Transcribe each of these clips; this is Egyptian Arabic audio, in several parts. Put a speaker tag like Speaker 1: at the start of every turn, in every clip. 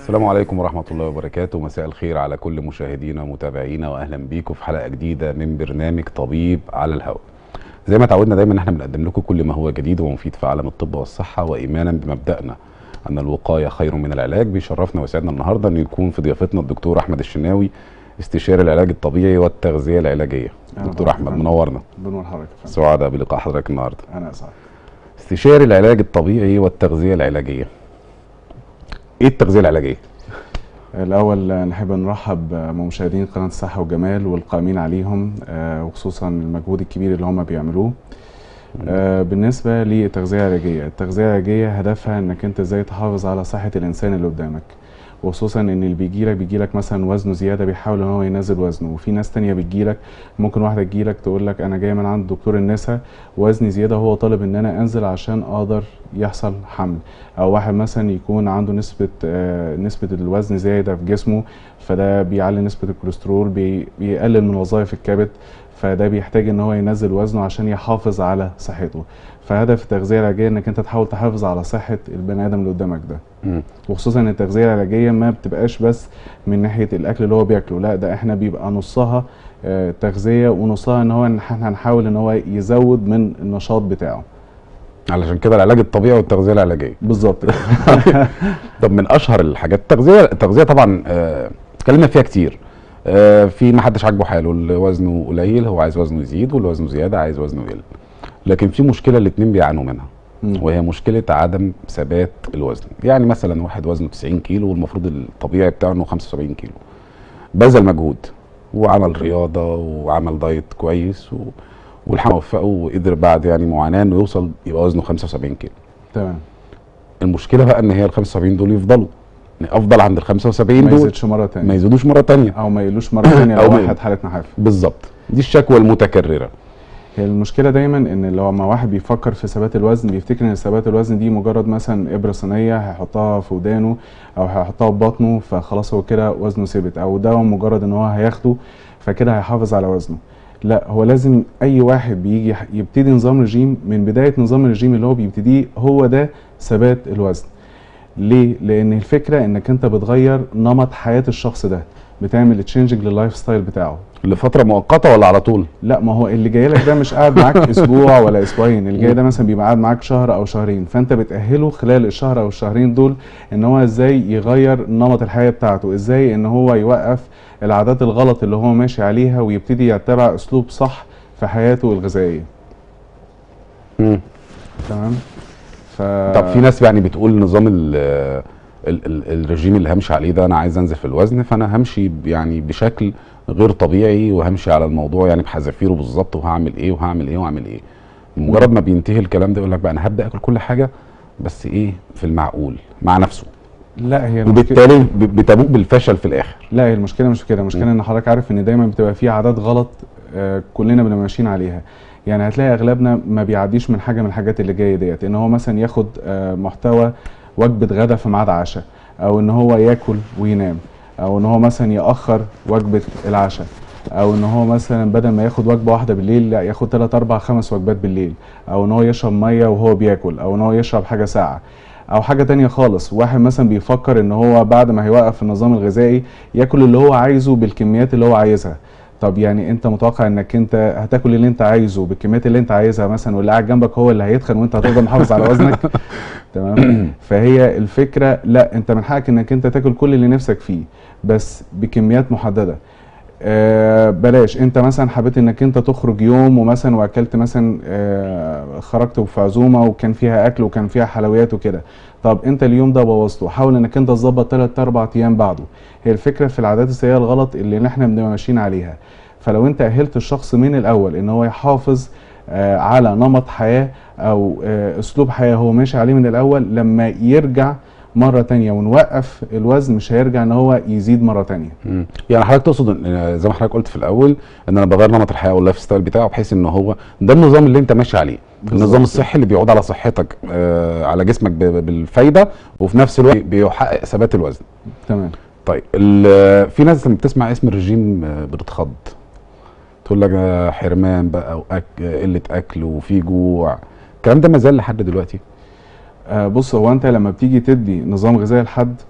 Speaker 1: السلام عليكم ورحمة الله وبركاته مساء الخير على كل مشاهدينا ومتابعينا وأهلا بيكم في حلقة جديدة من برنامج طبيب على الهواء زي ما تعودنا دايما ان احنا بنقدم لكم كل ما هو جديد ومفيد في عالم الطب والصحة وإيمانا بمبدأنا أن الوقاية خير من العلاج بيشرفنا ويسعدنا النهاردة أن يكون في ضيافتنا الدكتور أحمد الشناوي استشاري العلاج الطبيعي والتغذية العلاجية
Speaker 2: أهلا
Speaker 1: دكتور
Speaker 2: بحضرتك
Speaker 1: أحمد
Speaker 2: يا فندم.
Speaker 1: منورنا
Speaker 2: بنور حضرتك يا فندم.
Speaker 1: سعداء بلقاء حضرتك النهاردة
Speaker 2: انا اسعد
Speaker 1: استشاري العلاج الطبيعي والتغذية العلاجية ايه التغذية العلاجية؟
Speaker 2: الاول آه، نحب نرحب بمشاهدين قناه الصحه والجمال والقائمين عليهم آه، وخصوصا المجهود الكبير اللي هم بيعملوه آه، بالنسبه للتغذيه العلاجيه التغذيه العلاجيه هدفها انك انت ازاي تحافظ على صحه الانسان اللي قدامك وخصوصا ان اللي بيجيلك بيجيلك مثلا وزنه زياده بيحاول ان هو ينزل وزنه وفي ناس تانية بتجيلك ممكن واحده تجيلك تقول لك انا جايه من عند دكتور النساء وزني زياده وهو طالب ان انا انزل عشان اقدر يحصل حمل او واحد مثلا يكون عنده نسبه آه نسبه الوزن زايده في جسمه فده بيعلي نسبه الكوليسترول بي بيقلل من وظائف الكبد فده بيحتاج ان هو ينزل وزنه عشان يحافظ على صحته فهدف التغذيه العلاجيه انك انت تحاول تحافظ على صحه البني ادم اللي قدامك ده
Speaker 1: مم.
Speaker 2: وخصوصا ان التغذيه العلاجيه ما بتبقاش بس من ناحيه الاكل اللي هو بياكله لا ده احنا بيبقى نصها آه، تغذيه ونصها ان هو ان احنا هنحاول ان هو يزود من النشاط بتاعه
Speaker 1: علشان كده العلاج الطبيعي والتغذية العلاجية
Speaker 2: بالظبط كده.
Speaker 1: طب من اشهر الحاجات التغذيه التغذيه طبعا آه، اتكلمنا فيها كتير آه، في ما حدش عاجبه حاله اللي وزنه قليل هو عايز وزنه يزيد واللي وزنه زياده عايز وزنه يقل لكن في مشكله الاتنين بيعانوا منها
Speaker 2: مم.
Speaker 1: وهي مشكله عدم ثبات الوزن يعني مثلا واحد وزنه 90 كيلو والمفروض الطبيعي بتاعه انه 75 كيلو بذل مجهود وعمل رياضه وعمل دايت كويس و... والحمد وفقه وقدر بعد يعني معاناه انه يوصل يبقى وزنه 75 كيلو
Speaker 2: تمام
Speaker 1: المشكله بقى ان هي ال 75 دول يفضلوا يعني افضل عند ال 75
Speaker 2: ما
Speaker 1: دول
Speaker 2: يزيدش مره
Speaker 1: ما
Speaker 2: تانية
Speaker 1: يزيدوش مره تانية
Speaker 2: او ما يقلوش مره تانية
Speaker 1: أو
Speaker 2: لو
Speaker 1: ما-
Speaker 2: واحد حاله نحاف
Speaker 1: بالظبط دي الشكوى المتكرره
Speaker 2: هي المشكله دايما ان لو ما واحد بيفكر في ثبات الوزن بيفتكر ان ثبات الوزن دي مجرد مثلا ابره صينيه هيحطها في ودانه او هيحطها في بطنه فخلاص هو كده وزنه ثبت او ده مجرد ان هو هياخده فكده هيحافظ على وزنه لا هو لازم اي واحد بيجي ح- يبتدي نظام رجيم من بدايه نظام الرجيم اللي هو بيبتديه هو ده ثبات الوزن ليه لان الفكره انك انت بتغير نمط حياه الشخص ده بتعمل تشينجنج لللايف ستايل بتاعه
Speaker 1: لفتره مؤقته ولا على طول
Speaker 2: لا ما هو اللي جاي لك ده مش قاعد معاك اسبوع ولا اسبوعين اللي جاي ده مثلا بيبقى قاعد معاك شهر او شهرين فانت بتاهله خلال الشهر او الشهرين دول ان هو ازاي يغير نمط الحياه بتاعته ازاي ان هو يوقف العادات الغلط اللي هو ماشي عليها ويبتدي يتبع اسلوب صح في حياته الغذائيه
Speaker 1: مم.
Speaker 2: تمام ف
Speaker 1: طب في ناس يعني بتقول نظام ال ال ال الرجيم اللي همشي عليه ده انا عايز انزل في الوزن فانا همشي ب- يعني بشكل غير طبيعي وهمشي على الموضوع يعني بحذافيره بالظبط وهعمل ايه وهعمل ايه وهعمل ايه مجرد ما بينتهي الكلام ده يقول لك بقى انا هبدا اكل كل حاجه بس ايه في المعقول مع نفسه
Speaker 2: لا هي المشكله
Speaker 1: وبالتالي ب- بتبوء بالفشل في الاخر
Speaker 2: لا هي المشكله مش في كده المشكله ان حضرتك عارف ان دايما بتبقى في عادات غلط آه، كلنا بنبقى ماشيين عليها يعني هتلاقي اغلبنا ما بيعديش من حاجه من الحاجات اللي جايه ديت ان هو مثلا ياخد آه، محتوى وجبه غدا في ميعاد عشاء او ان هو ياكل وينام او ان هو مثلا ياخر وجبه العشاء او ان هو مثلا بدل ما ياخد وجبه واحده بالليل لا ياخد 3 4 5 وجبات بالليل او ان هو يشرب ميه وهو بياكل او ان هو يشرب حاجه ساقعه او حاجه تانية خالص واحد مثلا بيفكر ان هو بعد ما هيوقف النظام الغذائي ياكل اللي هو عايزه بالكميات اللي هو عايزها طب يعني انت متوقع انك انت هتاكل اللي انت عايزه بالكميات اللي انت عايزها مثلا واللي قاعد جنبك هو اللي هيتخن وانت هتفضل محافظ على وزنك تمام فهي الفكره لا انت من حقك انك انت تاكل كل اللي نفسك فيه بس بكميات محدده آه بلاش انت مثلا حبيت انك انت تخرج يوم ومثلا واكلت مثلا آه خرجت في عزومه وكان فيها اكل وكان فيها حلويات وكده طب انت اليوم ده بوظته حاول انك انت تظبط 3 4 ايام بعده هي الفكره في العادات السيئه الغلط اللي احنا بنبقى ماشيين عليها فلو انت اهلت الشخص من الاول ان هو يحافظ آه على نمط حياه او آه اسلوب حياه هو ماشي عليه من الاول لما يرجع مره تانية ونوقف الوزن مش هيرجع ان هو يزيد مره تانية
Speaker 1: مم. يعني حضرتك تقصد ان زي ما حضرتك قلت في الاول ان انا بغير نمط الحياه واللايف ستايل بتاعه بحيث ان هو ده النظام اللي انت ماشي عليه
Speaker 2: بالظبط.
Speaker 1: النظام الصحي اللي بيعود على صحتك آه على جسمك ب- ب- بالفايده وفي نفس الوقت بيحقق ثبات الوزن
Speaker 2: تمام
Speaker 1: طيب ال- في ناس لما بتسمع اسم الرجيم آه، بتتخض تقول لك آه، حرمان بقى وأك... قله اكل وفي جوع الكلام ده ما زال لحد دلوقتي
Speaker 2: آه بص هو انت لما بتيجي تدي نظام غذائي لحد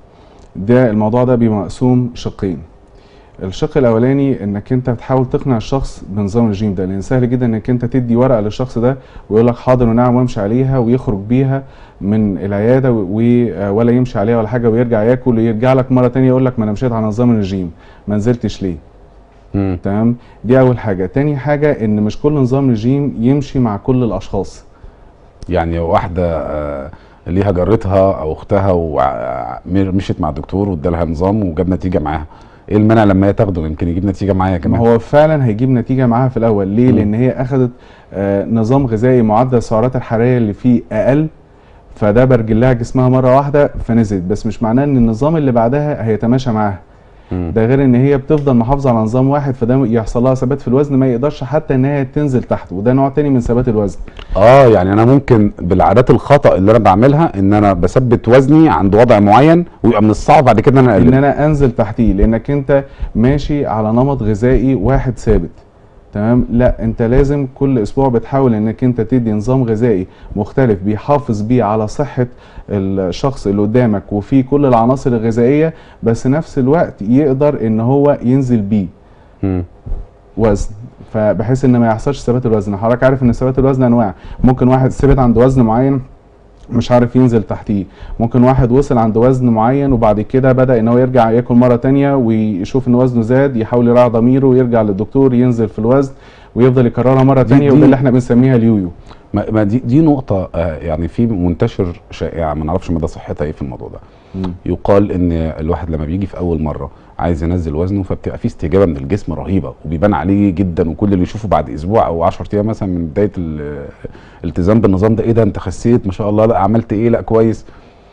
Speaker 2: ده الموضوع ده بيبقى مقسوم شقين الشق الاولاني انك انت بتحاول تقنع الشخص بنظام الرجيم ده لان سهل جدا انك انت تدي ورقه للشخص ده ويقول لك حاضر ونعم وامشي عليها ويخرج بيها من العياده و- و- ولا يمشي عليها ولا حاجه ويرجع ياكل ويرجع لك مره تانية يقول لك ما انا مشيت على نظام الرجيم ما نزلتش ليه
Speaker 1: مم.
Speaker 2: تمام دي اول حاجه تاني حاجه ان مش كل نظام رجيم يمشي مع كل الاشخاص
Speaker 1: يعني واحده آه، ليها جارتها او اختها ومشيت مع الدكتور وادالها نظام وجاب نتيجه معاها ايه المانع لما هي تاخده يمكن يجيب نتيجه معايا
Speaker 2: ما
Speaker 1: كمان
Speaker 2: هو فعلا هيجيب نتيجه معاها في الاول ليه
Speaker 1: مم.
Speaker 2: لان هي اخذت آه، نظام غذائي معدل السعرات الحراريه اللي فيه اقل فده برجل لها جسمها مره واحده فنزلت بس مش معناه ان النظام اللي بعدها هيتماشى معاها
Speaker 1: مم.
Speaker 2: ده غير ان هي بتفضل محافظه على نظام واحد فده يحصل لها ثبات في الوزن ما يقدرش حتى ان هي تنزل تحت وده نوع تاني من ثبات الوزن
Speaker 1: اه يعني انا ممكن بالعادات الخطا اللي انا بعملها ان انا بثبت وزني عند وضع معين ويبقى من الصعب بعد كده ان انا
Speaker 2: ان
Speaker 1: اقلل
Speaker 2: انا انزل تحتيه لانك انت ماشي على نمط غذائي واحد ثابت تمام لا انت لازم كل اسبوع بتحاول انك انت تدي نظام غذائي مختلف بيحافظ بيه على صحة الشخص اللي قدامك وفيه كل العناصر الغذائية بس نفس الوقت يقدر ان هو ينزل بيه
Speaker 1: مم.
Speaker 2: وزن فبحيث ان ما يحصلش ثبات الوزن حضرتك عارف ان ثبات الوزن انواع ممكن واحد ثبت عند وزن معين مش عارف ينزل تحتيه ممكن واحد وصل عند وزن معين وبعد كده بدأ ان هو يرجع ياكل مرة تانية ويشوف ان وزنه زاد يحاول يراعي ضميره ويرجع للدكتور ينزل في الوزن ويفضل يكررها مرة
Speaker 1: دي-
Speaker 2: تانية
Speaker 1: دي-
Speaker 2: وده اللي احنا بنسميها اليويو
Speaker 1: ما ما دي دي نقطه آه، يعني في منتشر شائعه ما نعرفش مدى صحتها ايه في الموضوع ده يقال ان الواحد لما بيجي في اول مره عايز ينزل وزنه فبتبقى في استجابه من الجسم رهيبه وبيبان عليه جدا وكل اللي يشوفه بعد اسبوع او 10 ايام مثلا من بدايه ال- الالتزام بالنظام ده ايه ده انت خسيت ما شاء الله لا عملت ايه لا كويس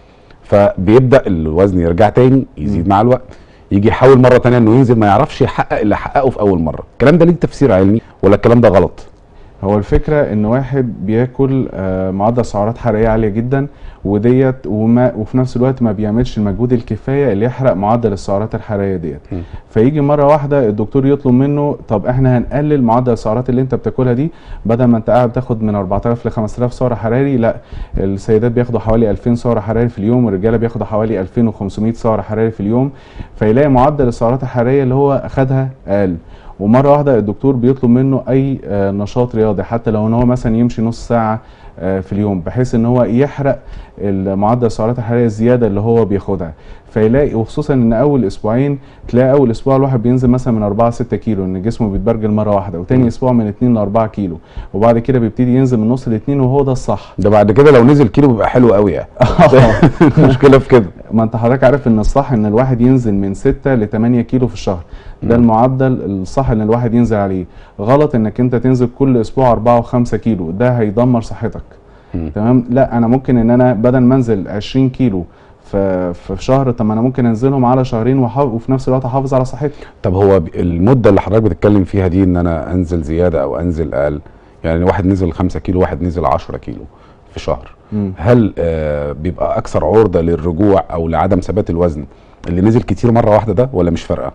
Speaker 1: فبيبدا الوزن يرجع تاني يزيد
Speaker 2: مم.
Speaker 1: مع الوقت يجي يحاول مره تانية انه ينزل ما يعرفش يحقق اللي حققه في اول مره الكلام ده ليه تفسير علمي ولا الكلام ده غلط
Speaker 2: هو الفكرة ان واحد بياكل آه، معدل سعرات حرارية عالية جدا وديت وما وفي نفس الوقت ما بيعملش المجهود الكفاية اللي يحرق معدل السعرات الحرارية ديت
Speaker 1: مم.
Speaker 2: فيجي مرة واحدة الدكتور يطلب منه طب احنا هنقلل معدل السعرات اللي انت بتاكلها دي بدل ما انت قاعد بتاخد من 4000 ل 5000 سعر حراري لا السيدات بياخدوا حوالي 2000 سعر حراري في اليوم والرجالة بياخدوا حوالي 2500 سعر حراري في اليوم فيلاقي معدل السعرات الحرارية اللي هو اخدها اقل ومره واحده الدكتور بيطلب منه اي آه، نشاط رياضي حتى لو ان هو مثلا يمشي نص ساعه آه، في اليوم بحيث ان هو يحرق معدل السعرات الحراريه الزياده اللي هو بياخدها فيلاقي وخصوصا ان اول اسبوعين تلاقي اول اسبوع الواحد بينزل مثلا من 4 6 كيلو ان جسمه بيتبرجل مره واحده وتاني
Speaker 1: مم.
Speaker 2: اسبوع من 2 ل 4 كيلو وبعد كده بيبتدي ينزل من نص ل 2 وهو ده الصح
Speaker 1: ده بعد كده لو نزل كيلو بيبقى حلو قوي يعني المشكله في كده
Speaker 2: ما انت حضرتك عارف ان الصح ان الواحد ينزل من 6 ل 8 كيلو في الشهر ده
Speaker 1: مم.
Speaker 2: المعدل الصح ان الواحد ينزل عليه غلط انك انت تنزل كل اسبوع 4 و5 كيلو ده هيدمر صحتك
Speaker 1: مم.
Speaker 2: تمام لا انا ممكن ان انا بدل ما انزل 20 كيلو في في شهر طب ما انا ممكن انزلهم على شهرين وح- وفي نفس الوقت احافظ على صحتي
Speaker 1: طب هو ب- المده اللي حضرتك بتتكلم فيها دي ان انا انزل زياده او انزل اقل يعني واحد نزل 5 كيلو واحد نزل 10 كيلو في شهر
Speaker 2: مم.
Speaker 1: هل آه بيبقى اكثر عرضه للرجوع او لعدم ثبات الوزن اللي نزل كتير مره واحده ده ولا مش فارقه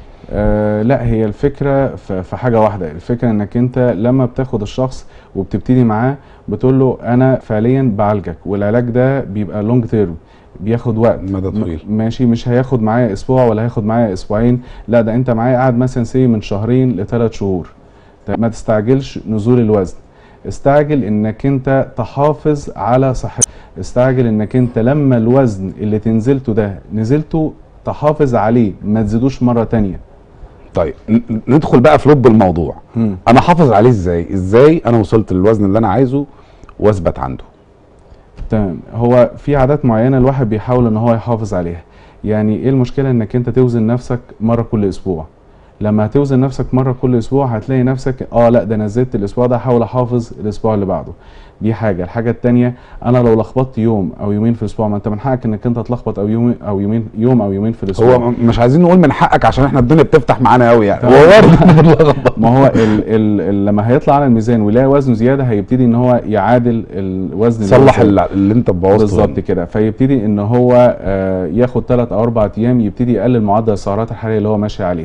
Speaker 2: آه لا هي الفكرة في في حاجة واحدة الفكرة انك انت لما بتاخد الشخص وبتبتدي معاه بتقول له انا فعليا بعالجك والعلاج ده بيبقى لونج تيرم بياخد وقت
Speaker 1: مدى طويل.
Speaker 2: م- ماشي مش هياخد معايا اسبوع ولا هياخد معايا اسبوعين لا ده انت معايا قاعد مثلا سي من شهرين لثلاث شهور ت- ما تستعجلش نزول الوزن استعجل انك انت تحافظ على صحتك استعجل انك انت لما الوزن اللي تنزلته ده نزلته تحافظ عليه ما تزيدوش مرة تانية
Speaker 1: طيب ن- ندخل بقى في لب الموضوع
Speaker 2: مم.
Speaker 1: انا احافظ عليه ازاي ازاي انا وصلت للوزن اللي انا عايزه واثبت عنده
Speaker 2: تمام هو في عادات معينة الواحد بيحاول ان هو يحافظ عليها يعني ايه المشكلة انك انت توزن نفسك مرة كل اسبوع لما هتوزن نفسك مرة كل اسبوع هتلاقي نفسك اه لا ده انا زدت الاسبوع ده هحاول احافظ الاسبوع اللي بعده دي حاجة الحاجة التانية انا لو لخبطت يوم او يومين في الاسبوع ما انت من حقك انك انت تلخبط او يوم او يومين يوم او يومين في الاسبوع
Speaker 1: هو م- مش عايزين نقول من حقك عشان احنا الدنيا بتفتح معانا قوي يعني
Speaker 2: تمام.
Speaker 1: هو وارد نتلخبط.
Speaker 2: ما هو ال ال ال لما هيطلع على الميزان ويلاقي وزنه زيادة هيبتدي ان هو يعادل الوزن اللي
Speaker 1: صلح
Speaker 2: زاد.
Speaker 1: اللي, اللي انت بوظته
Speaker 2: بالظبط كده فيبتدي ان هو آه، ياخد ثلاث او اربع ايام يبتدي يقلل معدل السعرات الحراريه اللي هو ماشي عليها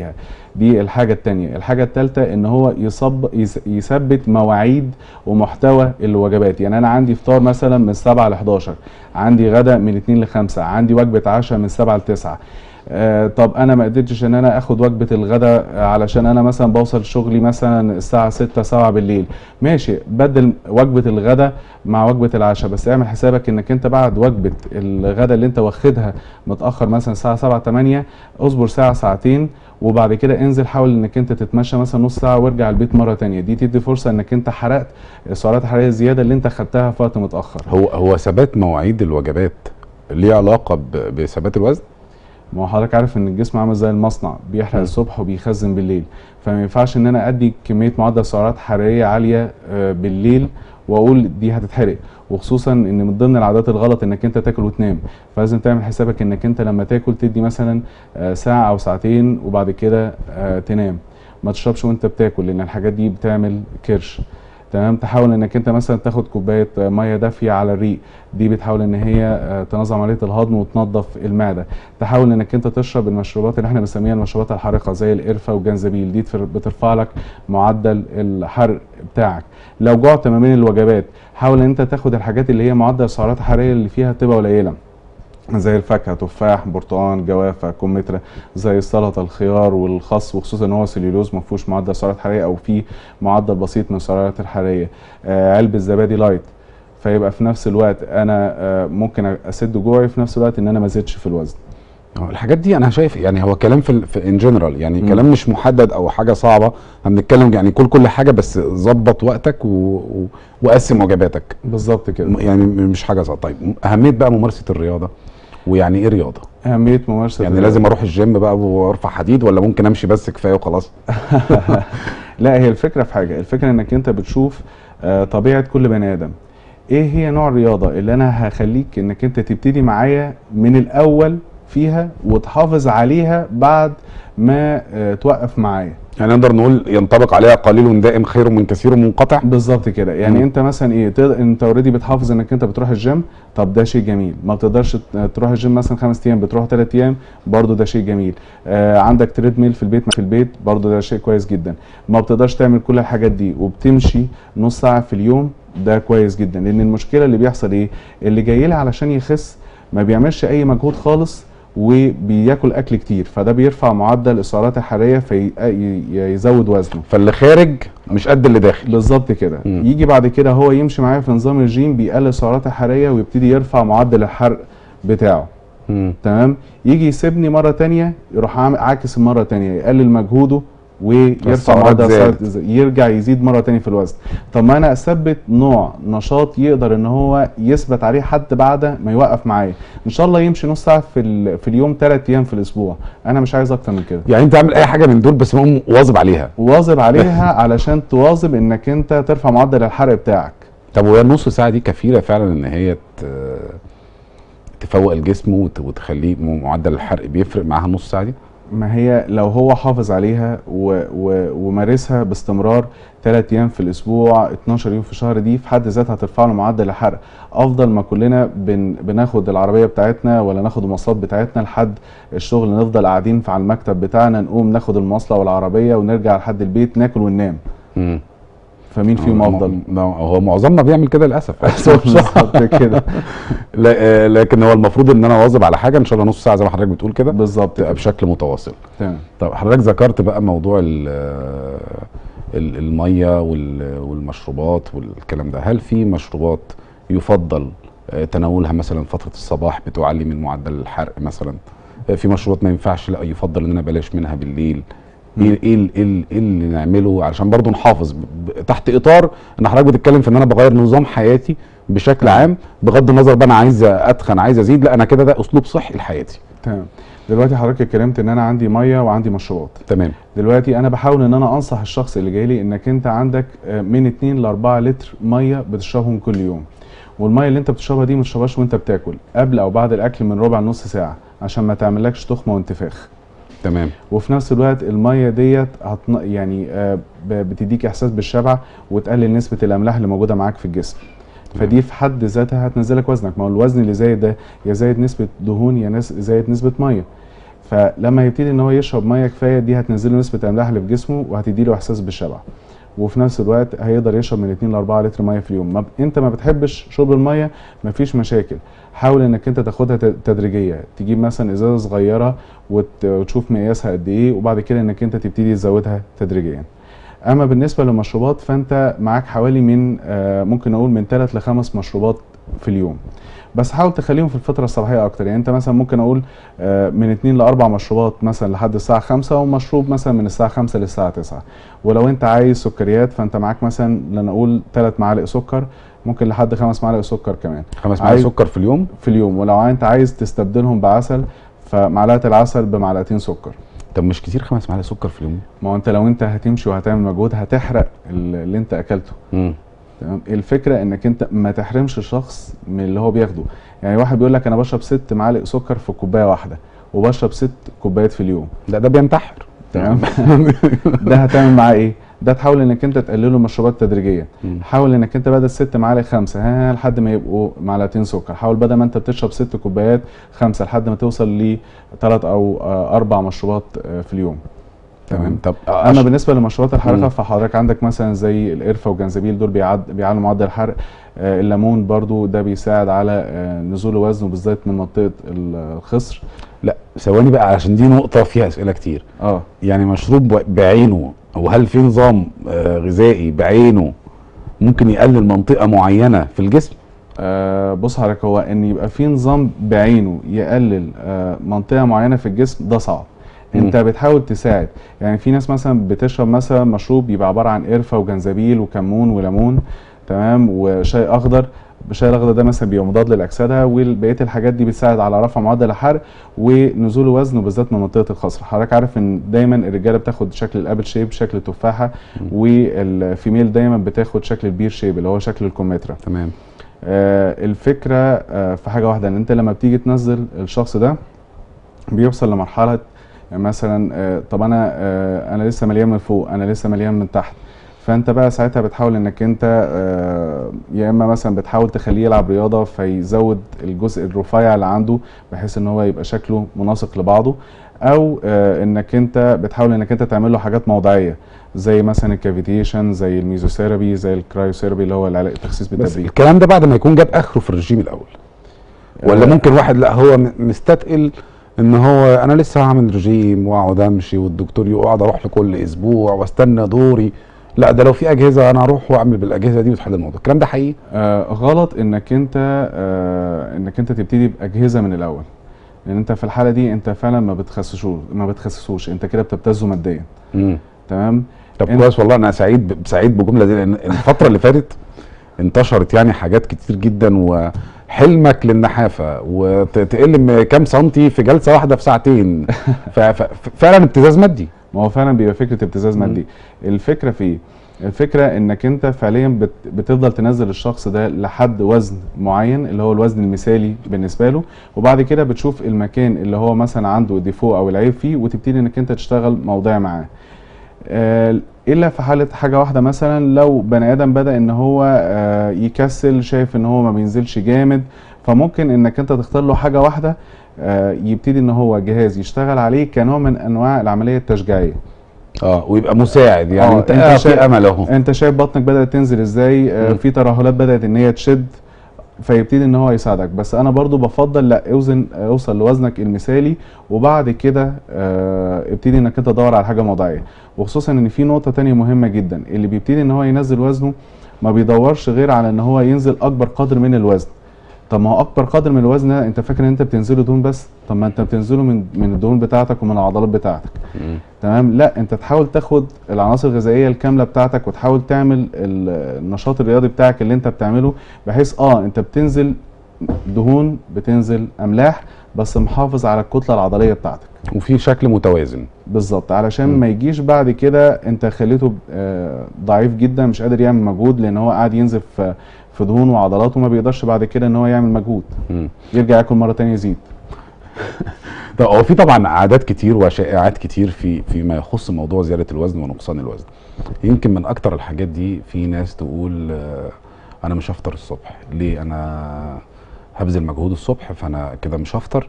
Speaker 2: دي الحاجه التانية الحاجه التالتة ان هو يصب يس- يثبت مواعيد ومحتوى الوجبات يعني انا عندي فطار مثلا من 7 ل 11 عندي غدا من 2 ل 5 عندي وجبه عشاء من 7 ل 9 آه طب انا ما قدرتش ان انا اخد وجبه الغداء علشان انا مثلا بوصل شغلي مثلا الساعه 6 7 بالليل ماشي بدل وجبه الغداء مع وجبه العشاء بس اعمل حسابك انك انت بعد وجبه الغداء اللي انت واخدها متاخر مثلا الساعه 7 8 اصبر ساعه ساعتين وبعد كده انزل حاول انك انت تتمشى مثلا نص ساعه وارجع البيت مره تانية دي تدي فرصه انك انت حرقت السعرات الحراريه الزياده اللي انت خدتها في وقت متاخر
Speaker 1: هو هو ثبات مواعيد الوجبات ليه علاقه ب- بثبات الوزن
Speaker 2: ما هو حضرتك عارف ان الجسم عامل زي المصنع بيحرق
Speaker 1: م.
Speaker 2: الصبح وبيخزن بالليل فما ينفعش ان انا ادي كميه معدل سعرات حراريه عاليه آه، بالليل واقول دي هتتحرق وخصوصا ان من ضمن العادات الغلط انك انت تاكل وتنام فلازم تعمل حسابك انك انت لما تاكل تدي مثلا آه، ساعه او ساعتين وبعد كده آه، تنام ما تشربش وانت بتاكل لان الحاجات دي بتعمل كرش تمام تحاول انك انت مثلا تاخد كوبايه آه، ميه دافيه على الريق دي بتحاول ان هي آه، تنظم عمليه الهضم وتنظف المعده تحاول انك انت تشرب المشروبات اللي احنا بنسميها المشروبات الحارقه زي القرفه والجنزبيل دي تفر- بترفع لك معدل الحرق بتاعك لو جعت ما بين الوجبات حاول ان انت تاخد الحاجات اللي هي معدل السعرات الحراريه اللي فيها تبقى قليله زي الفاكهه تفاح برتقال جوافه كمثرى زي السلطه الخيار والخس وخصوصا ان هو سليولوز ما فيهوش معدل سعرات حراريه او فيه معدل بسيط من السعرات الحراريه آه علبه زبادي لايت فيبقى في نفس الوقت انا آه ممكن اسد جوعي في نفس الوقت ان انا ما زدش في الوزن
Speaker 1: هو الحاجات دي انا شايف يعني هو كلام في في ان جنرال يعني
Speaker 2: مم.
Speaker 1: كلام مش محدد او حاجه صعبه احنا بنتكلم يعني كل كل حاجه بس ظبط وقتك و... و... وقسم وجباتك
Speaker 2: بالظبط كده
Speaker 1: م- يعني م- مش حاجه صعبه طيب م- اهميه بقى ممارسه الرياضه ويعني ايه رياضه
Speaker 2: اهميه ممارسه
Speaker 1: يعني
Speaker 2: الرياضة.
Speaker 1: لازم اروح الجيم بقى وارفع حديد ولا ممكن امشي بس كفايه وخلاص
Speaker 2: لا هي الفكره في حاجه الفكره انك انت بتشوف آه، طبيعه كل بني ادم ايه هي نوع الرياضه اللي انا هخليك انك انت تبتدي معايا من الاول فيها وتحافظ عليها بعد ما آه، توقف معايا
Speaker 1: يعني نقدر نقول ينطبق عليها قليل دائم خير من كثير منقطع
Speaker 2: بالظبط كده يعني
Speaker 1: مم.
Speaker 2: انت مثلا ايه تقدر انت اوريدي بتحافظ انك انت بتروح الجيم طب ده شيء جميل ما بتقدرش ت- تروح الجيم مثلا خمس ايام بتروح ثلاث ايام برضو ده شيء جميل آه عندك تريد ميل في البيت في البيت برضو ده شيء كويس جدا ما بتقدرش تعمل كل الحاجات دي وبتمشي نص ساعه في اليوم ده كويس جدا لان المشكله اللي بيحصل ايه اللي جاي لي علشان يخس ما بيعملش اي مجهود خالص وبياكل اكل كتير فده بيرفع معدل السعرات الحراريه فيزود وزنه
Speaker 1: فاللي خارج مش قد اللي داخل
Speaker 2: بالظبط كده
Speaker 1: مم.
Speaker 2: يجي بعد كده هو يمشي معايا في نظام الرجيم بيقلل السعرات الحراريه ويبتدي يرفع معدل الحرق بتاعه
Speaker 1: مم.
Speaker 2: تمام يجي يسيبني مره تانية يروح عامل- عاكس المره تانية يقلل مجهوده ويرفع
Speaker 1: السعرات
Speaker 2: معدل
Speaker 1: زادت.
Speaker 2: السعرات يرجع يزيد مره تانية في الوزن طب ما انا اثبت نوع نشاط يقدر ان هو يثبت عليه حد بعد ما يوقف معايا ان شاء الله يمشي نص ساعه في ال- في اليوم ثلاث ايام في الاسبوع انا مش عايز اكتر من كده
Speaker 1: يعني انت اعمل اي حاجه من دول بس المهم واظب عليها
Speaker 2: واظب عليها علشان تواظب انك انت ترفع معدل الحرق بتاعك
Speaker 1: طب وهي النص ساعه دي كفيله فعلا ان هي ت... تفوق الجسم وت... وتخليه م- معدل الحرق بيفرق معاها النص ساعه دي
Speaker 2: ما هي لو هو حافظ عليها و... و... ومارسها باستمرار 3 ايام في الاسبوع 12 يوم في الشهر دي في حد ذاتها هترفع له معدل الحرق افضل ما كلنا بن... بناخد العربيه بتاعتنا ولا ناخد المواصلات بتاعتنا لحد الشغل نفضل قاعدين في على المكتب بتاعنا نقوم ناخد المواصله والعربيه ونرجع لحد البيت ناكل وننام
Speaker 1: مم.
Speaker 2: فمين فيهم افضل
Speaker 1: م- هو معظمنا بيعمل كده للاسف
Speaker 2: بالظبط كده
Speaker 1: لا آه، لكن هو المفروض ان انا اواظب على حاجه ان شاء الله نص ساعه زي ما حضرتك بتقول كده
Speaker 2: بالظبط
Speaker 1: تبقى
Speaker 2: كده.
Speaker 1: بشكل متواصل
Speaker 2: تمام
Speaker 1: طب حضرتك ذكرت بقى موضوع ال- ال- الميه وال- والمشروبات والكلام ده هل في مشروبات يفضل آه، تناولها مثلا فتره الصباح بتعلي من معدل الحرق مثلا آه، في مشروبات ما ينفعش لا يفضل ان انا بلاش منها بالليل
Speaker 2: مم.
Speaker 1: ايه ايه ال- ايه ال- إيه اللي نعمله علشان برضو نحافظ ب- ب- تحت اطار ان حضرتك بتتكلم في ان انا بغير نظام حياتي بشكل
Speaker 2: تمام.
Speaker 1: عام بغض النظر بقى انا عايز اتخن عايز ازيد لا انا كده ده اسلوب صحي لحياتي
Speaker 2: تمام دلوقتي حضرتك اتكلمت ان انا عندي ميه وعندي مشروبات
Speaker 1: تمام
Speaker 2: دلوقتي انا بحاول ان انا انصح الشخص اللي جاي لي انك انت عندك آه، من 2 ل 4 لتر ميه بتشربهم كل يوم والميه اللي انت بتشربها دي ما تشربهاش وانت بتاكل قبل او بعد الاكل من ربع نص ساعه عشان ما تعملكش تخمه وانتفاخ
Speaker 1: تمام
Speaker 2: وفي نفس الوقت الميه ديت هتن... يعني آه، ب- بتديك احساس بالشبع وتقلل نسبه الاملاح اللي موجوده معاك في الجسم فدي في حد ذاتها هتنزلك وزنك ما هو الوزن اللي زايد ده يا زايد نسبه دهون يا ناس زايد نسبه ميه فلما يبتدي ان هو يشرب ميه كفايه دي هتنزل له نسبه الاملاح اللي في جسمه وهتدي له احساس بالشبع وفي نفس الوقت هيقدر يشرب من 2 ل 4 لتر ميه في اليوم ما ب... انت ما بتحبش شرب الميه مفيش مشاكل حاول انك انت تاخدها ت- تدريجيه تجيب مثلا ازازه صغيره وت... وتشوف مقياسها قد ايه وبعد كده انك انت تبتدي تزودها تدريجيا اما بالنسبه للمشروبات فانت معاك حوالي من آه، ممكن نقول من 3 ل 5 مشروبات في اليوم بس حاول تخليهم في الفتره الصباحيه اكتر يعني انت مثلا ممكن اقول آه، من 2 ل 4 مشروبات مثلا لحد الساعه 5 ومشروب مثلا من الساعه 5 للساعه 9 ولو انت عايز سكريات فانت معاك مثلا لنقول 3 معالق سكر ممكن لحد 5 معالق سكر كمان
Speaker 1: خمس معالق
Speaker 2: عايز-
Speaker 1: سكر في اليوم
Speaker 2: في اليوم ولو انت عايز تستبدلهم بعسل فمعلقه العسل بمعلقتين سكر
Speaker 1: طب مش كتير خمس معالق سكر في اليوم
Speaker 2: ما هو انت لو انت هتمشي وهتعمل مجهود هتحرق ال- اللي انت اكلته
Speaker 1: مم.
Speaker 2: تمام الفكره انك انت ما تحرمش الشخص من اللي هو بياخده يعني واحد بيقول لك انا بشرب ست معالق سكر في كوبايه واحده وبشرب ست كوبايات في اليوم
Speaker 1: لا ده بينتحر
Speaker 2: تمام ده هتعمل معاه ايه ده تحاول انك انت تقلله المشروبات تدريجيا
Speaker 1: مم.
Speaker 2: حاول انك انت بدل ست معالق خمسه ها لحد ما يبقوا معلقتين سكر حاول بدل ما انت بتشرب ست كوبايات خمسه لحد ما توصل لثلاث او آه، اربع مشروبات آه، في اليوم
Speaker 1: تمام طب
Speaker 2: اما بالنسبه لمشروبات الحركه
Speaker 1: مم.
Speaker 2: فحضرتك عندك مثلا زي القرفه والجنزبيل دول بيعد بيعلوا معدل الحرق آه، الليمون برضو ده بيساعد على آه، نزول الوزن وبالذات من منطقه الخصر
Speaker 1: لا ثواني بقى عشان دي نقطة فيها أسئلة كتير
Speaker 2: اه
Speaker 1: يعني مشروب بعينه وهل في نظام آه، غذائي بعينه ممكن يقلل منطقة معينة في الجسم
Speaker 2: آه، بص حضرتك هو ان يبقى في نظام بعينه يقلل آه، منطقه معينه في الجسم ده صعب انت بتحاول تساعد يعني في ناس مثلا بتشرب مثلا مشروب يبقى عباره عن قرفه وجنزبيل وكمون وليمون تمام وشاي اخضر الشاي الاخضر ده مثلا بيبقى مضاد للاكسده وبقيه الحاجات دي بتساعد على رفع معدل الحرق ونزول الوزن وبالذات من منطقه الخصر حضرتك عارف ان دايما الرجاله بتاخد شكل الابل شيب شكل التفاحه والفيميل دايما بتاخد شكل البير شيب اللي هو شكل الكمثرى
Speaker 1: تمام
Speaker 2: آه، الفكره آه، في حاجه واحده ان انت لما بتيجي تنزل الشخص ده بيوصل لمرحله مثلا آه، طب انا آه، انا لسه مليان من فوق انا لسه مليان من تحت فانت بقى ساعتها بتحاول انك انت آه، يا اما مثلا بتحاول تخليه يلعب رياضه فيزود الجزء الرفيع اللي عنده بحيث ان هو يبقى شكله مناسق لبعضه او آه، انك انت بتحاول انك انت تعمل له حاجات موضعيه زي مثلا الكافيتيشن زي الميزوثيرابي زي الكرايوثيرابي اللي هو العلاج التخسيس
Speaker 1: بس
Speaker 2: بالتدريج
Speaker 1: الكلام ده بعد ما يكون جاب اخره في الرجيم الاول ولا
Speaker 2: آه،
Speaker 1: ممكن واحد لا هو م- مستثقل ان هو انا لسه هعمل رجيم واقعد امشي والدكتور يقعد اروح لكل اسبوع واستنى دوري لا ده لو في اجهزه انا اروح واعمل بالاجهزه دي وتحل الموضوع الكلام ده حقيقي
Speaker 2: آه غلط انك انت آه انك انت تبتدي باجهزه من الاول لان انت في الحاله دي انت فعلا ما بتخسسوش ما بتخسسوش انت كده بتبتزه ماديا
Speaker 1: مم.
Speaker 2: تمام
Speaker 1: طب
Speaker 2: انت-
Speaker 1: كويس والله انا سعيد ب- سعيد بجمله دي لان الفتره اللي فاتت انتشرت يعني حاجات كتير جدا وحلمك للنحافه وتقل م- كام سنتي في جلسه واحده في ساعتين ف- ف- فعلا ابتزاز مادي
Speaker 2: ما هو فعلا بيبقى فكره ابتزاز
Speaker 1: مم.
Speaker 2: مادي الفكره في ايه الفكره انك انت فعليا بت بتفضل تنزل الشخص ده لحد وزن معين اللي هو الوزن المثالي بالنسبه له وبعد كده بتشوف المكان اللي هو مثلا عنده ديفو او العيب فيه وتبتدي انك انت تشتغل موضوع معاه آه، الا في حاله حاجه واحده مثلا لو بني ادم بدا ان هو آه، يكسل شايف ان هو ما بينزلش جامد فممكن انك انت تختار له حاجه واحده آه، يبتدي ان هو جهاز يشتغل عليه كنوع من انواع العمليه التشجيعيه
Speaker 1: اه ويبقى مساعد يعني
Speaker 2: آه،
Speaker 1: انت,
Speaker 2: أنت
Speaker 1: آه
Speaker 2: شايف-
Speaker 1: في امل اهو
Speaker 2: انت شايف بطنك بدات تنزل ازاي آه،
Speaker 1: مم.
Speaker 2: في ترهلات بدات ان هي تشد فيبتدي ان هو يساعدك بس انا برضو بفضل لا اوزن اوصل لوزنك المثالي وبعد كده آه، ابتدي انك انت تدور على حاجه موضعيه وخصوصا ان في نقطه تانية مهمه جدا اللي بيبتدي ان هو ينزل وزنه ما بيدورش غير على ان هو ينزل اكبر قدر من الوزن طب ما هو اكبر قدر من الوزن ده انت فاكر ان انت بتنزله دهون بس طب ما انت بتنزله من من الدهون بتاعتك ومن العضلات بتاعتك
Speaker 1: مم.
Speaker 2: تمام لا انت تحاول تاخد العناصر الغذائيه الكامله بتاعتك وتحاول تعمل ال- النشاط الرياضي بتاعك اللي انت بتعمله بحيث اه انت بتنزل دهون بتنزل املاح بس محافظ على الكتله العضليه بتاعتك
Speaker 1: وفي شكل متوازن
Speaker 2: بالظبط علشان
Speaker 1: مم.
Speaker 2: ما يجيش بعد كده انت خليته آه، ضعيف جدا مش قادر يعمل مجهود لان هو قاعد ينزل في في دهون وعضلات وما بيقدرش بعد كده ان هو يعمل مجهود
Speaker 1: مم.
Speaker 2: يرجع ياكل مره تانية يزيد
Speaker 1: طب هو في طبعا عادات كتير وشائعات كتير في فيما يخص موضوع زياده الوزن ونقصان الوزن يمكن من اكتر الحاجات دي في ناس تقول آه، انا مش هفطر الصبح ليه انا هبذل مجهود الصبح فانا كده مش هفطر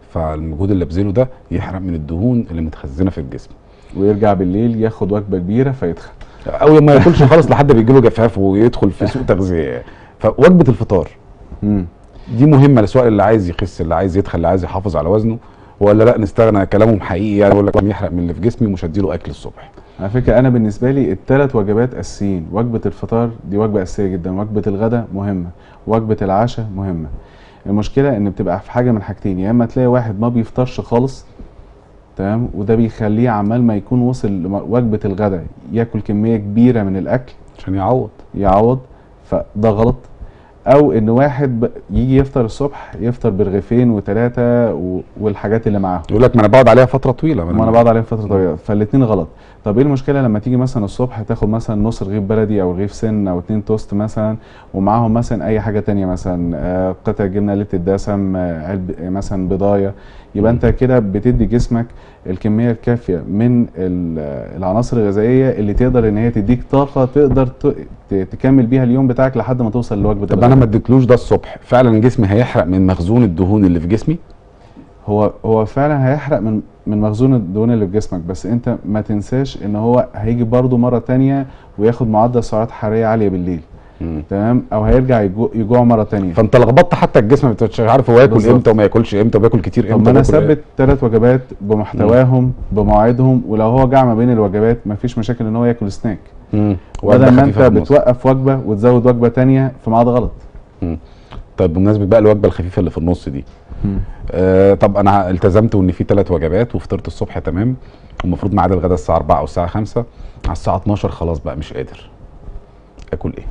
Speaker 1: فالمجهود اللي بذله ده يحرق من الدهون اللي متخزنه في الجسم
Speaker 2: ويرجع بالليل ياخد وجبه كبيره فيتخن
Speaker 1: او ما ياكلش خالص لحد بيجي له جفاف ويدخل في سوء تغذيه فوجبه الفطار
Speaker 2: مم.
Speaker 1: دي مهمه لسواء اللي عايز يخس اللي عايز يدخل اللي عايز يحافظ على وزنه ولا لا نستغنى كلامهم حقيقي يعني يقول لك يحرق من اللي في جسمي ومش هديله اكل الصبح
Speaker 2: على فكره انا بالنسبه لي الثلاث وجبات اساسيين وجبه الفطار دي وجبه اساسيه جدا وجبه الغداء مهمه وجبه العشاء مهمه المشكله ان بتبقى في حاجه من حاجتين يا اما تلاقي واحد ما بيفطرش خالص تمام وده بيخليه عمال ما يكون وصل لوجبه الغداء ياكل كميه كبيره من الاكل
Speaker 1: عشان يعوض
Speaker 2: يعوض فده غلط او ان واحد ب- يجي يفطر الصبح يفطر برغيفين وثلاثه و- والحاجات اللي معاهم
Speaker 1: يقول لك ما انا بقعد عليها فتره طويله
Speaker 2: ما انا بقعد عليها فتره طويله فالاثنين غلط طب ايه المشكله لما تيجي مثلا الصبح تاخد مثلا نص رغيف بلدي او رغيف سن او اتنين توست مثلا ومعاهم مثلا اي حاجه تانية مثلا آه، قطع جبنه قليله الدسم آه، علب آه، مثلا بضايه يبقى انت كده بتدي جسمك الكميه الكافيه من ال- آه، العناصر الغذائيه اللي تقدر ان هي تديك طاقه تقدر ت- ت- تكمل بيها اليوم بتاعك لحد ما توصل لوجبه
Speaker 1: طب انا ما اديتلوش ده الصبح فعلا جسمي هيحرق من مخزون الدهون اللي في جسمي
Speaker 2: هو هو فعلا هيحرق من من مخزون الدهون اللي في جسمك بس انت ما تنساش ان هو هيجي برضو مره تانية وياخد معدل سعرات حراريه عاليه بالليل
Speaker 1: مم.
Speaker 2: تمام او هيرجع يجوع, يجوع مره تانية
Speaker 1: فانت لخبطت حتى الجسم ما بتبقاش عارف هو ياكل
Speaker 2: بالظبط.
Speaker 1: امتى وما ياكلش امتى وبياكل كتير
Speaker 2: طب
Speaker 1: امتى
Speaker 2: ما انا
Speaker 1: وبياكل إيه.
Speaker 2: اثبت ثلاث وجبات بمحتواهم بمواعيدهم ولو هو جاع ما بين الوجبات ما فيش مشاكل ان هو ياكل سناك
Speaker 1: مم.
Speaker 2: بدل
Speaker 1: وجبة
Speaker 2: ما
Speaker 1: خفيفة
Speaker 2: انت
Speaker 1: في النص.
Speaker 2: بتوقف وجبه وتزود وجبه تانية في ميعاد غلط
Speaker 1: طيب بمناسبه بقى الوجبه الخفيفه اللي في النص دي آه طب انا التزمت وان في ثلاث وجبات وفطرت الصبح تمام والمفروض ميعاد الغداء الساعه 4 او الساعه 5 على الساعه 12 خلاص بقى مش قادر اكل ايه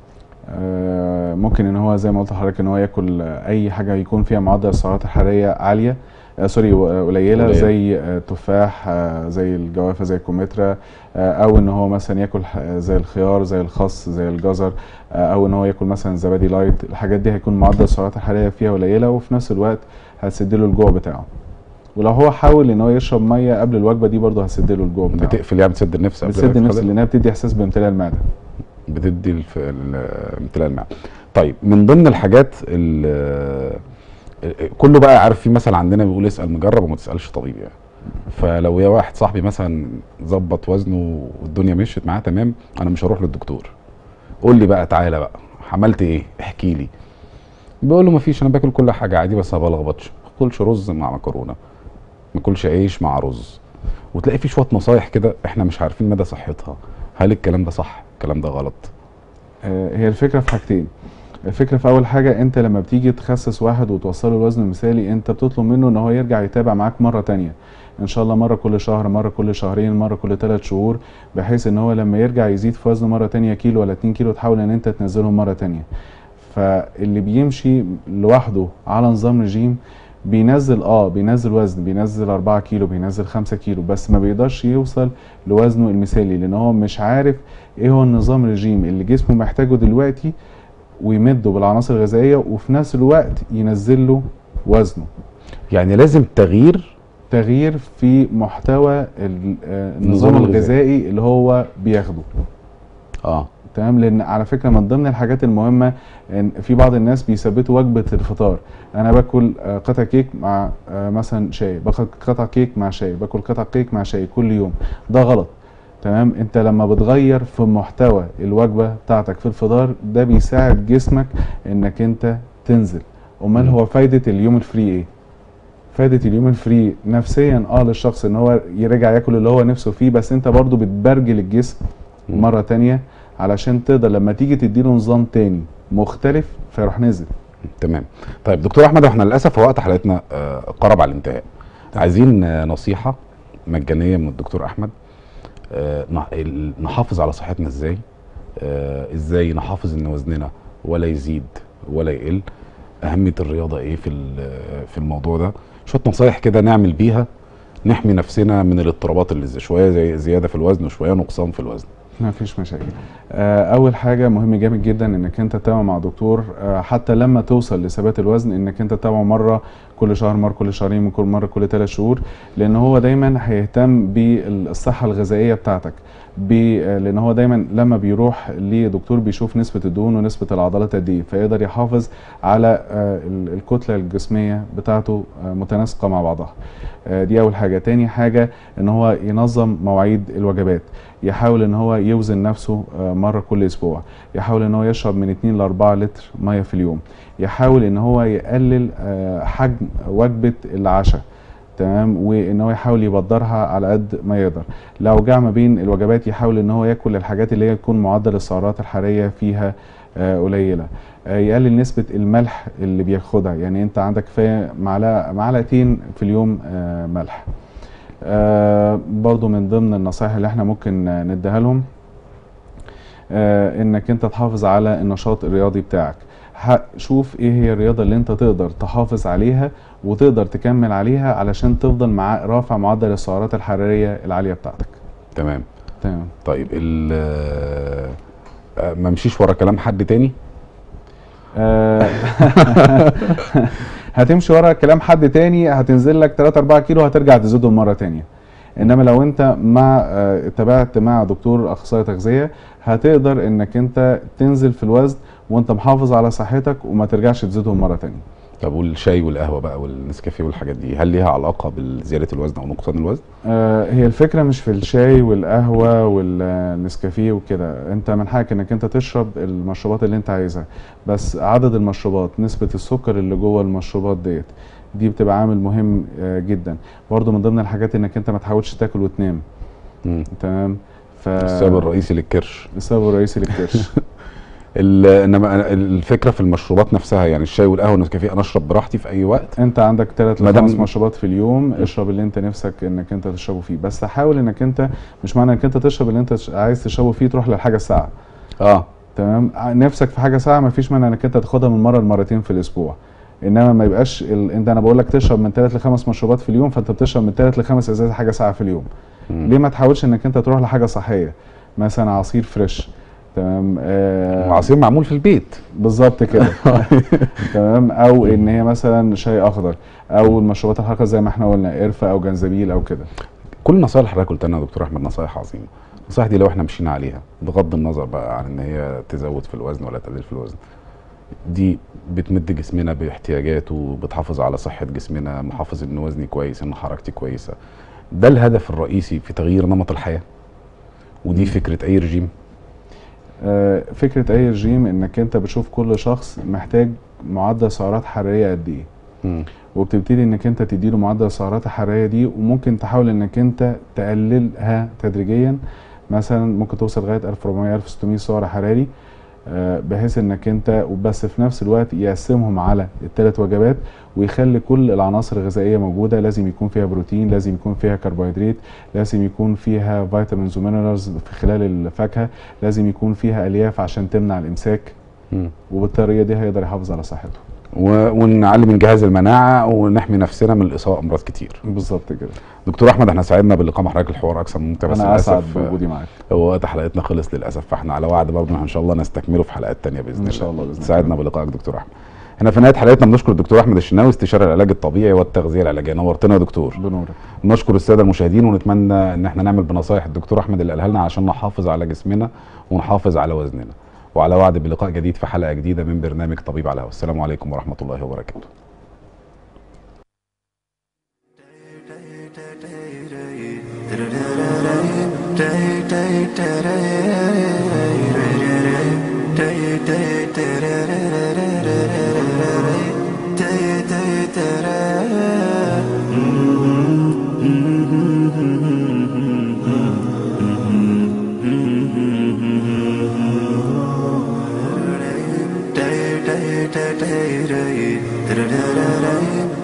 Speaker 2: آه، ممكن ان هو زي ما قلت لحضرتك ان هو ياكل آه، اي حاجه يكون فيها معدل السعرات الحراريه عاليه آه سوري و- قليله
Speaker 1: قليلة.
Speaker 2: زي آه تفاح آه زي الجوافه زي الكمثرى آه او ان هو مثلا ياكل ح- زي الخيار زي الخس زي الجزر آه او ان هو ياكل مثلا زبادي لايت الحاجات دي هيكون معدل السعرات الحراريه فيها قليله وفي نفس الوقت هتسد له الجوع بتاعه ولو هو حاول ان هو يشرب ميه قبل الوجبه دي برضه هتسد له الجوع بتاعه
Speaker 1: بتقفل يعني بتسد النفس قبل
Speaker 2: بتسد
Speaker 1: الأكل
Speaker 2: النفس
Speaker 1: خالص؟
Speaker 2: لانها بتدي احساس بامتلاء المعده
Speaker 1: بتدي الف... ال- امتلاء المعده طيب من ضمن الحاجات ال- كله بقى عارف في مثل عندنا بيقول اسال مجرب وما تسالش طبيب يعني فلو يا واحد صاحبي مثلا ظبط وزنه والدنيا مشيت معاه تمام انا مش هروح للدكتور قول لي بقى تعالى بقى عملت ايه احكي لي بيقول له مفيش انا باكل كل حاجه عادي بس ما بلخبطش ما باكلش رز مع مكرونه ما باكلش عيش مع رز وتلاقي في شويه نصايح كده احنا مش عارفين مدى صحتها هل الكلام ده صح الكلام ده غلط
Speaker 2: آه، هي الفكره في حاجتين الفكره في اول حاجه انت لما بتيجي تخسس واحد وتوصله الوزن المثالي انت بتطلب منه ان هو يرجع يتابع معاك مره تانية ان شاء الله مره كل شهر مره كل شهرين مره كل ثلاث شهور بحيث ان هو لما يرجع يزيد في وزنه مره تانية كيلو ولا 2 كيلو تحاول ان انت تنزلهم مره تانية فاللي بيمشي لوحده على نظام رجيم بينزل اه بينزل وزن بينزل 4 كيلو بينزل 5 كيلو بس ما بيقدرش يوصل لوزنه المثالي لان هو مش عارف ايه هو النظام الرجيم اللي جسمه محتاجه دلوقتي ويمده بالعناصر الغذائيه وفي نفس الوقت ينزل له وزنه
Speaker 1: يعني لازم تغيير
Speaker 2: تغيير في محتوى ال- آه، النظام
Speaker 1: النظام الغذائي.
Speaker 2: الغذائي اللي هو بياخده
Speaker 1: اه
Speaker 2: تمام لان على فكره من ضمن الحاجات المهمه ان في بعض الناس بيثبتوا وجبه الفطار انا باكل آه، قطع كيك مع آه، مثلا شاي باكل قطع كيك مع شاي باكل قطع كيك مع شاي كل يوم ده غلط تمام انت لما بتغير في محتوى الوجبه بتاعتك في الفطار ده بيساعد جسمك انك انت تنزل امال
Speaker 1: مم.
Speaker 2: هو فايده اليوم الفري ايه فايدة اليوم الفري نفسيا اه للشخص ان هو يرجع ياكل اللي هو نفسه فيه بس انت برضو بتبرجل الجسم
Speaker 1: مم.
Speaker 2: مرة تانية علشان تقدر لما تيجي تديله نظام تاني مختلف فيروح نزل
Speaker 1: تمام طيب دكتور احمد احنا للاسف وقت حلقتنا آه، قرب على الانتهاء عايزين آه، نصيحه مجانيه من الدكتور احمد آه، نح- ال- نحافظ على صحتنا ازاي آه، ازاي نحافظ ان وزننا ولا يزيد ولا يقل اهميه الرياضه ايه في ال- في الموضوع ده شويه نصايح كده نعمل بيها نحمي نفسنا من الاضطرابات اللي زي شويه زي زياده في الوزن وشويه نقصان في الوزن
Speaker 2: ما فيش مشاكل آه، اول حاجه مهم جامد جدا انك انت تتابع مع دكتور آه، حتى لما توصل لثبات الوزن انك انت تتابعه مره كل شهر مره كل شهرين كل مره كل ثلاث شهور لان هو دايما هيهتم بالصحه الغذائيه بتاعتك ب- آه، لان هو دايما لما بيروح لدكتور بيشوف نسبه الدهون ونسبه العضلات قد ايه فيقدر يحافظ على آه، ال- الكتله الجسميه بتاعته آه، متناسقه مع بعضها آه، دي اول حاجه تاني حاجه ان هو ينظم مواعيد الوجبات يحاول ان هو يوزن نفسه آه، مره كل اسبوع يحاول ان هو يشرب من 2 ل 4 لتر ميه في اليوم يحاول ان هو يقلل آه، حجم وجبه العشاء تمام وان هو يحاول يبدرها على قد ما يقدر لو جاع ما بين الوجبات يحاول ان هو ياكل الحاجات اللي هي تكون معدل السعرات الحراريه فيها آه، قليله آه، يقلل نسبه الملح اللي بياخدها يعني انت عندك كفايه معلقه معلقتين في اليوم آه، ملح آه، برضو من ضمن النصائح اللي احنا ممكن آه، نديها لهم آه، انك انت تحافظ على النشاط الرياضي بتاعك ح- شوف ايه هي الرياضة اللي انت تقدر تحافظ عليها وتقدر تكمل عليها علشان تفضل مع رافع معدل السعرات الحرارية العالية بتاعتك
Speaker 1: تمام
Speaker 2: تمام
Speaker 1: طيب ال آه، ما امشيش ورا كلام حد تاني
Speaker 2: آه، هتمشي ورا كلام حد تاني هتنزل لك 3 4 كيلو هترجع تزيدهم مره تانية انما لو انت مع آه، تابعت مع دكتور اخصائي تغذيه هتقدر انك انت تنزل في الوزن وانت محافظ على صحتك وما ترجعش تزيدهم مره تانية
Speaker 1: طب والشاي والقهوه بقى والنسكافيه والحاجات دي هل ليها علاقه بزياده الوزن او نقصان الوزن؟
Speaker 2: آه، هي الفكرة مش في الشاي والقهوة والنسكافيه وكده انت من حقك انك انت تشرب المشروبات اللي انت عايزها بس عدد المشروبات نسبة السكر اللي جوه المشروبات ديت دي بتبقى عامل مهم آه، جدا برضو من ضمن الحاجات انك انت ما تحاولش تاكل وتنام
Speaker 1: مم.
Speaker 2: تمام ف
Speaker 1: السبب الرئيسي للكرش
Speaker 2: السبب الرئيسي للكرش
Speaker 1: ال- انما أنا الفكره في المشروبات نفسها يعني الشاي والقهوه والنسكافيه انا اشرب براحتي في اي وقت
Speaker 2: انت عندك ثلاث
Speaker 1: ما دام-
Speaker 2: لخمس مشروبات في اليوم اشرب اللي انت نفسك انك انت تشربه فيه بس حاول انك انت مش معنى انك انت تشرب اللي انت عايز تشربه فيه تروح للحاجة الساعة
Speaker 1: اه
Speaker 2: تمام ع- نفسك في حاجه ساعه ما فيش مانع انك انت تاخدها من مره لمرتين في الاسبوع انما ما يبقاش ال... انت انا بقول لك تشرب من ثلاث لخمس مشروبات في اليوم فانت بتشرب من ثلاث لخمس ازاز حاجه ساعه في اليوم
Speaker 1: مم.
Speaker 2: ليه ما تحاولش انك انت تروح لحاجه صحيه مثلا عصير فريش تمام آه
Speaker 1: عصير معمول في البيت
Speaker 2: بالظبط كده تمام او ان هي مثلا شاي اخضر او المشروبات الحارقه زي ما احنا قلنا قرفه او جنزبيل او كده
Speaker 1: كل النصائح اللي حضرتك قلتها لنا يا دكتور احمد نصائح عظيمه النصائح دي لو احنا مشينا عليها بغض النظر بقى عن ان هي تزود في الوزن ولا تقلل في الوزن دي بتمد جسمنا باحتياجاته بتحافظ على صحه جسمنا محافظ ان وزني كويس ان حركتي كويسه ده الهدف الرئيسي في تغيير نمط الحياه ودي فكره اي رجيم
Speaker 2: آه، فكره اي رجيم انك انت بتشوف كل شخص محتاج معدل سعرات حراريه قد ايه
Speaker 1: مم.
Speaker 2: وبتبتدي انك انت تديله معدل السعرات الحراريه دي وممكن تحاول انك انت تقللها تدريجيا مثلا ممكن توصل لغايه 1400 1600 سعر حراري آه، بحيث انك انت وبس في نفس الوقت يقسمهم على الثلاث وجبات ويخلي كل العناصر الغذائيه موجوده لازم يكون فيها بروتين لازم يكون فيها كربوهيدرات لازم يكون فيها فيتامينز ومينرالز في خلال الفاكهه لازم يكون فيها الياف عشان تمنع الامساك
Speaker 1: مم.
Speaker 2: وبالطريقه دي هيقدر يحافظ على صحته
Speaker 1: و- ونعلي من جهاز المناعه ونحمي نفسنا من الاصابه بامراض كتير
Speaker 2: بالظبط كده
Speaker 1: دكتور احمد احنا سعدنا باللقاء مع حضرتك الحوار اكثر من ممتع بس
Speaker 2: انا اسعد
Speaker 1: للاسف
Speaker 2: بوجودي معاك
Speaker 1: هو وقت حلقتنا خلص للاسف فاحنا على وعد برضه ان شاء الله نستكمله في حلقات تانية باذن الله
Speaker 2: إن شاء الله بإذن الله.
Speaker 1: سعدنا بلقائك دكتور احمد احنا في نهايه حلقتنا بنشكر الدكتور احمد الشناوي استشاري العلاج الطبيعي والتغذيه العلاجيه نورتنا يا دكتور
Speaker 2: بنورك
Speaker 1: نشكر الساده المشاهدين ونتمنى ان احنا نعمل بنصايح الدكتور احمد اللي قالها لنا عشان نحافظ على جسمنا ونحافظ على وزننا وعلى وعد بلقاء جديد في حلقه جديده من برنامج طبيب على الهواء السلام عليكم ورحمه الله وبركاته
Speaker 3: day day day day day